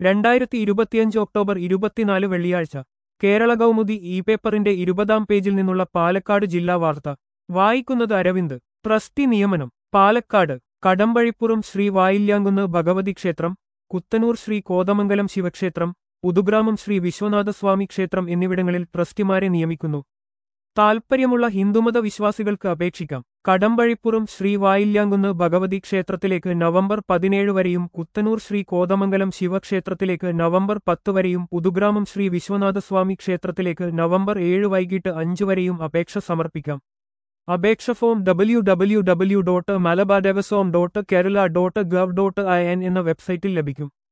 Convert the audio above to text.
രണ്ടായിരത്തി ഇരുപത്തിയഞ്ച് ഒക്ടോബർ ഇരുപത്തിനാല് വെള്ളിയാഴ്ച കേരള കൗമുദി ഇ പേപ്പറിന്റെ ഇരുപതാം പേജിൽ നിന്നുള്ള പാലക്കാട് ജില്ലാ വാർത്ത വായിക്കുന്നത് അരവിന്ദ് ട്രസ്റ്റി നിയമനം പാലക്കാട് കടമ്പഴിപ്പുറം ശ്രീ വായില്യാങ്കുന്ന് ഭഗവതി ക്ഷേത്രം കുത്തനൂർ ശ്രീ കോതമംഗലം ശിവക്ഷേത്രം പുതുഗ്രാമം ശ്രീ വിശ്വനാഥസ്വാമി ക്ഷേത്രം എന്നിവിടങ്ങളിൽ ട്രസ്റ്റിമാരെ നിയമിക്കുന്നു താൽപ്പര്യമുള്ള ഹിന്ദുമത വിശ്വാസികൾക്ക് അപേക്ഷിക്കാം കടമ്പഴിപ്പുറം ശ്രീ വായില്യാങ്കുന്ന് ഭഗവതി ക്ഷേത്രത്തിലേക്ക് നവംബർ പതിനേഴ് വരെയും കുത്തനൂർ ശ്രീ കോതമംഗലം ശിവക്ഷേത്രത്തിലേക്ക് നവംബർ പത്ത് വരെയും പുതുഗ്രാമം ശ്രീ വിശ്വനാഥസ്വാമി ക്ഷേത്രത്തിലേക്ക് നവംബർ ഏഴ് വൈകിട്ട് അഞ്ച് വരെയും അപേക്ഷ സമർപ്പിക്കാം അപേക്ഷ form W W W dot Malabar Devaswom dot Kerala dot gov dot I N എന്ന വെബ്സൈറ്റിൽ ലഭിക്കും